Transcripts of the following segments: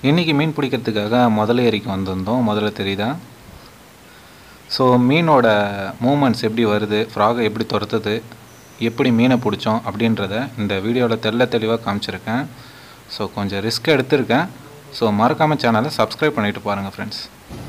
இன்றைக்கி மீன் பிடிக்கிறதுக்காக முதல ஏரிக்கு வந்திருந்தோம் முதல்ல தெரியுதா ஸோ மீனோட மூமெண்ட்ஸ் எப்படி வருது ஃப்ராகை எப்படி துரத்துது எப்படி மீனை பிடிச்சோம் அப்படின்றத இந்த வீடியோவில் தெள்ள தெளிவாக காமிச்சிருக்கேன் ஸோ கொஞ்சம் ரிஸ்க் எடுத்திருக்கேன் ஸோ மறக்காமல் சேனலை சப்ஸ்கிரைப் பண்ணிட்டு பாருங்கள் ஃப்ரெண்ட்ஸ்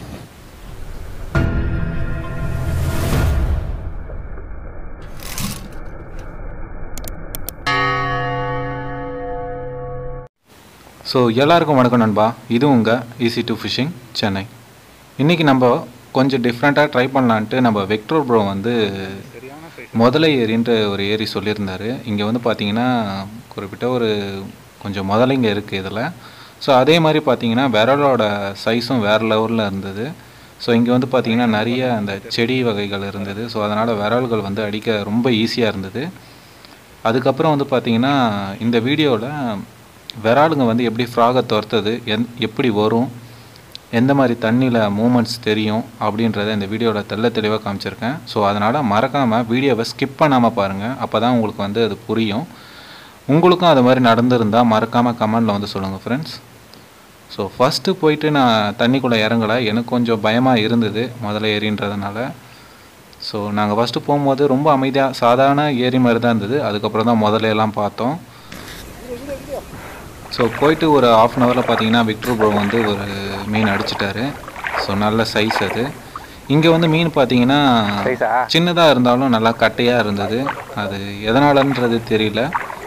ஸோ எல்லாருக்கும் வணக்கம் நண்பா இது உங்கள் ஈஸி டு ஃபிஷிங் சென்னை இன்றைக்கி நம்ம கொஞ்சம் டிஃப்ரெண்ட்டாக ட்ரை பண்ணலான்ட்டு நம்ம வெக்டர் ப்ரோ வந்து முதலை ஏரின்ற ஒரு ஏரி சொல்லியிருந்தாரு இங்கே வந்து பார்த்தீங்கன்னா குறிப்பிட்ட ஒரு கொஞ்சம் முதலைங்க இருக்குது இதில் ஸோ அதே மாதிரி பார்த்தீங்கன்னா விரலோட சைஸும் வேறு லெவலில் இருந்தது ஸோ இங்கே வந்து பார்த்தீங்கன்னா நிறைய அந்த செடி வகைகள் இருந்தது ஸோ அதனால் விரல்கள் வந்து அடிக்க ரொம்ப ஈஸியாக இருந்தது அதுக்கப்புறம் வந்து பார்த்தீங்கன்னா இந்த வீடியோவில் விராலுங்க வந்து எப்படி ஃப்ராகை துரத்துது எந் எப்படி வரும் எந்த மாதிரி தண்ணியில் மூமெண்ட்ஸ் தெரியும் அப்படின்றத இந்த வீடியோவில் தெள்ள தெளிவாக காமிச்சிருக்கேன் ஸோ அதனால் மறக்காமல் வீடியோவை ஸ்கிப் பண்ணாமல் பாருங்கள் அப்போ தான் உங்களுக்கு வந்து அது புரியும் உங்களுக்கும் அது மாதிரி நடந்திருந்தால் மறக்காமல் கமெண்டில் வந்து சொல்லுங்கள் ஃப்ரெண்ட்ஸ் ஸோ ஃபஸ்ட்டு போயிட்டு நான் தண்ணிக்குள்ளே இறங்கலை எனக்கு கொஞ்சம் பயமாக இருந்தது முதல்ல ஏரின்றதுனால ஸோ நாங்கள் ஃபஸ்ட்டு போகும்போது ரொம்ப அமைதியாக சாதாரண ஏரி மாதிரி தான் இருந்தது அதுக்கப்புறம் தான் முதல்ல எல்லாம் பார்த்தோம் ஸோ போயிட்டு ஒரு ஆஃப் அன் ஹவரில் பார்த்தீங்கன்னா விக்டர் ப்ரோ வந்து ஒரு மீன் அடிச்சிட்டாரு ஸோ நல்ல சைஸ் அது இங்கே வந்து மீன் பார்த்தீங்கன்னா சின்னதாக இருந்தாலும் நல்லா கட்டையாக இருந்தது அது எதனாலன்றது தெரியல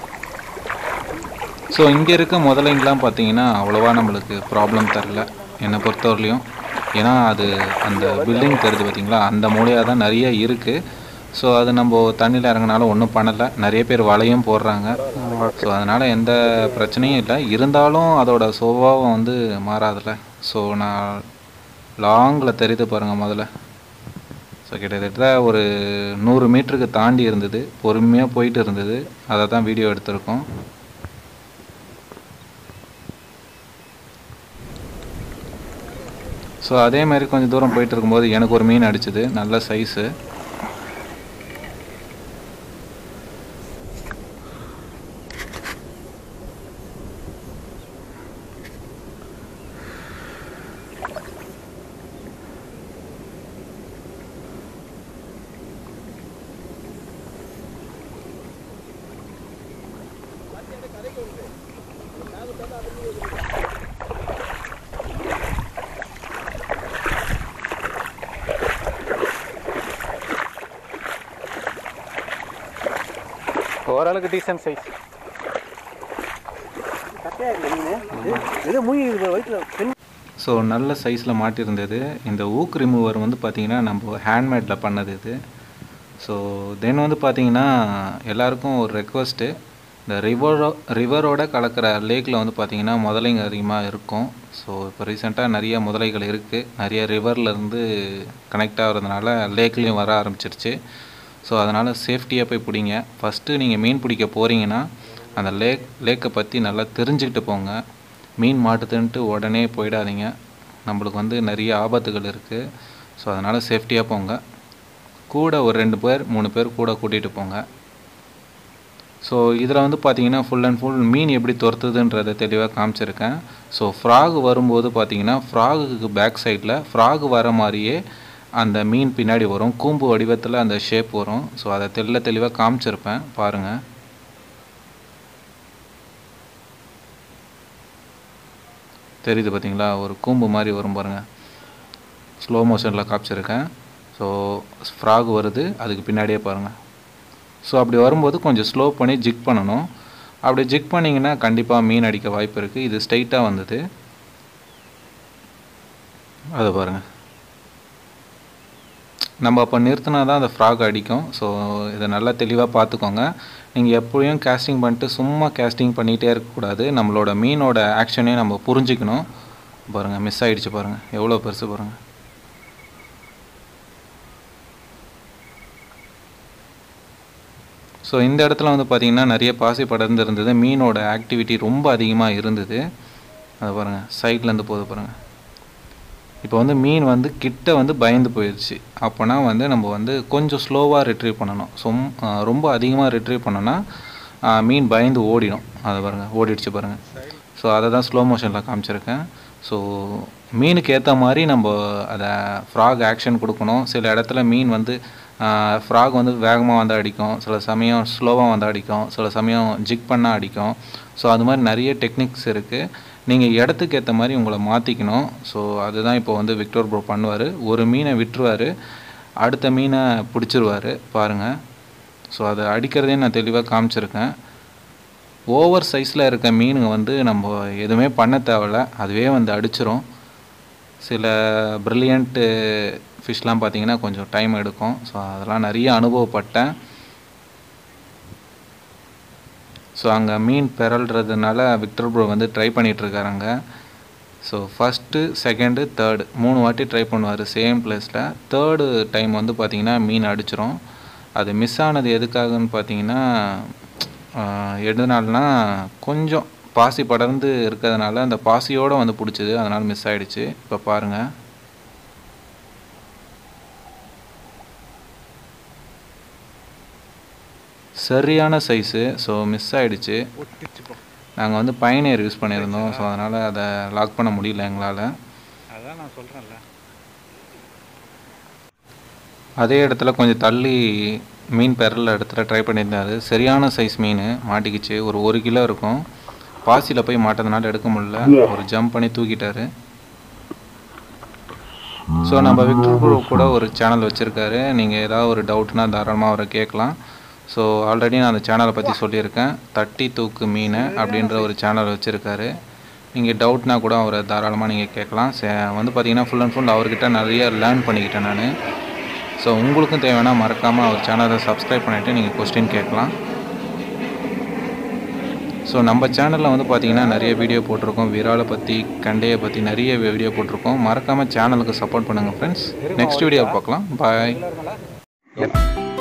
ஸோ இங்கே இருக்க முதலைங்களாம் பார்த்தீங்கன்னா அவ்வளோவா நம்மளுக்கு ப்ராப்ளம் தரல என்னை பொறுத்தவரையிலையும் ஏன்னா அது அந்த பில்டிங் தெரியுது பார்த்தீங்களா அந்த மூலையாக தான் நிறைய இருக்குது ஸோ அது நம்ம தண்ணியில் இறங்கினாலும் ஒன்றும் பண்ணலை நிறைய பேர் வலையும் போடுறாங்க ஸோ அதனால் எந்த பிரச்சனையும் இல்லை இருந்தாலும் அதோட சுபாவம் வந்து மாறாதில்ல ஸோ நான் லாங்கில் தெரியுது பாருங்கள் முதல்ல ஸோ கிட்டத்தட்ட ஒரு நூறு மீட்டருக்கு தாண்டி இருந்தது பொறுமையாக போயிட்டு இருந்தது அதை தான் வீடியோ எடுத்திருக்கோம் ஸோ அதே மாதிரி கொஞ்சம் தூரம் போயிட்டு இருக்கும்போது எனக்கு ஒரு மீன் அடிச்சுது நல்ல சைஸு ஓரளவுக்கு டீசன்ட் சைஸ் இது மூய் வயிற்றுல பெண் ஸோ நல்ல சைஸில் மாட்டியிருந்தது இந்த ஊக் ரிமூவர் வந்து பார்த்திங்கன்னா நம்ம ஹேண்ட்மேடில் பண்ணது இது ஸோ தென் வந்து பார்த்திங்கன்னா எல்லாருக்கும் ஒரு ரெக்வஸ்ட்டு இந்த ரிவரோ ரிவரோட கலக்கிற லேக்கில் வந்து பார்த்திங்கன்னா முதலைங்க அதிகமாக இருக்கும் ஸோ இப்போ ரீசெண்டாக நிறைய முதலைகள் இருக்குது நிறைய ரிவர்லேருந்து கனெக்ட் ஆகிறதுனால லேக்லேயும் வர ஆரம்பிச்சிருச்சு ஸோ அதனால் சேஃப்டியாக போய் பிடிங்க ஃபஸ்ட்டு நீங்கள் மீன் பிடிக்க போகிறீங்கன்னா அந்த லேக் லேக்கை பற்றி நல்லா தெரிஞ்சுக்கிட்டு போங்க மீன் மாட்டுதுன்ட்டு உடனே போயிடாதீங்க நம்மளுக்கு வந்து நிறைய ஆபத்துகள் இருக்குது ஸோ அதனால் சேஃப்டியாக போங்க கூட ஒரு ரெண்டு பேர் மூணு பேர் கூட கூட்டிகிட்டு போங்க ஸோ இதில் வந்து பார்த்தீங்கன்னா ஃபுல் அண்ட் ஃபுல் மீன் எப்படி துரத்துதுன்றதை தெளிவாக காமிச்சிருக்கேன் ஸோ ஃப்ராக் வரும்போது பார்த்தீங்கன்னா ஃப்ராகுக்கு பேக் சைடில் ஃப்ராக் வர மாதிரியே அந்த மீன் பின்னாடி வரும் கூம்பு வடிவத்தில் அந்த ஷேப் வரும் ஸோ அதை தெள்ள தெளிவாக காமிச்சிருப்பேன் பாருங்கள் தெரியுது பார்த்தீங்களா ஒரு கூம்பு மாதிரி வரும் பாருங்கள் ஸ்லோ மோஷனில் காமிச்சிருக்கேன் ஸோ ஃப்ராக் வருது அதுக்கு பின்னாடியே பாருங்கள் ஸோ அப்படி வரும்போது கொஞ்சம் ஸ்லோ பண்ணி ஜிக் பண்ணணும் அப்படி ஜிக் பண்ணிங்கன்னா கண்டிப்பாக மீன் அடிக்க வாய்ப்பு இருக்குது இது ஸ்ட்ரைட்டாக வந்தது அதை பாருங்கள் நம்ம அப்போ நிறுத்தினா தான் அந்த ஃப்ராக் அடிக்கும் ஸோ இதை நல்லா தெளிவாக பார்த்துக்கோங்க நீங்கள் எப்படியும் கேஸ்டிங் பண்ணிட்டு சும்மா கேஸ்டிங் பண்ணிகிட்டே இருக்கக்கூடாது நம்மளோட மீனோட ஆக்ஷனையும் நம்ம புரிஞ்சுக்கணும் பாருங்கள் மிஸ் ஆகிடுச்சு பாருங்கள் எவ்வளோ பெருசு பாருங்கள் ஸோ இந்த இடத்துல வந்து பார்த்திங்கன்னா நிறைய பாசி படர்ந்து இருந்தது மீனோட ஆக்டிவிட்டி ரொம்ப அதிகமாக இருந்தது அது பாருங்கள் சைட்லேருந்து போகுது பாருங்கள் இப்போ வந்து மீன் வந்து கிட்ட வந்து பயந்து போயிடுச்சு அப்போனா வந்து நம்ம வந்து கொஞ்சம் ஸ்லோவாக ரிட்ரீவ் பண்ணணும் சொம் ரொம்ப அதிகமாக ரிட்ரீவ் பண்ணோன்னா மீன் பயந்து ஓடிடும் அதை பாருங்கள் ஓடிடுச்சு பாருங்கள் ஸோ அதை தான் ஸ்லோ மோஷனில் காமிச்சிருக்கேன் ஸோ மீனுக்கு ஏற்ற மாதிரி நம்ம அதை ஃப்ராக் ஆக்ஷன் கொடுக்கணும் சில இடத்துல மீன் வந்து ஃப்ராக் வந்து வேகமாக வந்து அடிக்கும் சில சமயம் ஸ்லோவாக வந்து அடிக்கும் சில சமயம் ஜிக் பண்ணால் அடிக்கும் ஸோ அது மாதிரி நிறைய டெக்னிக்ஸ் இருக்குது நீங்கள் இடத்துக்கு ஏற்ற மாதிரி உங்களை மாற்றிக்கணும் ஸோ அதுதான் இப்போ வந்து விக்டோர் ப்ரோ பண்ணுவார் ஒரு மீனை விட்டுருவார் அடுத்த மீனை பிடிச்சிருவார் பாருங்கள் ஸோ அதை அடிக்கிறதே நான் தெளிவாக காமிச்சிருக்கேன் ஓவர் சைஸில் இருக்க மீனுங்க வந்து நம்ம எதுவுமே பண்ண தேவையில்ல அதுவே வந்து அடிச்சிரும் சில ப்ரில்லியண்ட்டு ஃபிஷ்லாம் பார்த்தீங்கன்னா கொஞ்சம் டைம் எடுக்கும் ஸோ அதெல்லாம் நிறைய அனுபவப்பட்டேன் ஸோ அங்கே மீன் பெறல்றதுனால விக்டர் ப்ரோ வந்து ட்ரை பண்ணிகிட்ருக்காருங்க ஸோ ஃபஸ்ட்டு செகண்டு தேர்டு மூணு வாட்டி ட்ரை பண்ணுவார் சேம் பிளேஸில் தேர்டு டைம் வந்து பார்த்திங்கன்னா மீன் அடிச்சிரும் அது மிஸ் ஆனது எதுக்காகன்னு பார்த்தீங்கன்னா ஆஹ், எதனாலனா கொஞ்சம் பாசி படர்ந்து இருக்கிறதுனால அந்த பாசியோடு வந்து பிடிச்சது அதனால் மிஸ் ஆயிடுச்சு இப்போ பாருங்கள் சரியான சைஸு ஸோ மிஸ் ஆயிடுச்சு ஒட்டிச்சுப்பா நாங்கள் வந்து பயணியர் யூஸ் பண்ணியிருந்தோம் ஸோ அதனால் அதை லாக் பண்ண முடியல எங்களால் அதான் நான் சொல்கிறேன்ல அதே இடத்துல கொஞ்சம் தள்ளி மீன் பெறல இடத்துல ட்ரை பண்ணியிருந்தாரு சரியான சைஸ் மீன் மாட்டிக்கிச்சு ஒரு ஒரு கிலோ இருக்கும் பாசியில் போய் மாட்டதுனால எடுக்க முடியல ஒரு ஜம்ப் பண்ணி தூக்கிட்டாரு ஸோ நம்ம விக்டர் ப்ரோ கூட ஒரு சேனல் வச்சுருக்காரு நீங்கள் ஏதாவது ஒரு டவுட்னா தாராளமாக அவரை கேட்கலாம் ஸோ ஆல்ரெடி நான் அந்த சேனலை பற்றி சொல்லியிருக்கேன் தட்டி தூக்கு மீன் அப்படின்ற ஒரு சேனல் வச்சுருக்காரு நீங்கள் டவுட்னா கூட அவரை தாராளமாக நீங்கள் கேட்கலாம் சே- வந்து பார்த்தீங்கன்னா ஃபுல் அண்ட் ஃபுல் அவர்கிட்ட நிறைய லேர்ன் பண்ணிக்கிட்டேன் நான் ஸோ உங்களுக்கும் தேவைன்னா மறக்காமல் அவர் சேனலை சப்ஸ்கிரைப் பண்ணிவிட்டு நீங்கள் கொஸ்டின் கேட்கலாம் ஸோ நம்ம சேனலில் வந்து பார்த்தீங்கன்னா நிறைய வீடியோ போட்டிருக்கோம் விராலை பற்றி கண்டையை பற்றி நிறைய வீடியோ போட்டிருக்கோம் மறக்காமல் சேனலுக்கு சப்போர்ட் பண்ணுங்கள் ஃப்ரெண்ட்ஸ் நெக்ஸ்ட் வீடியோ பார்க்கலாம் பாய் இருக்கும்ல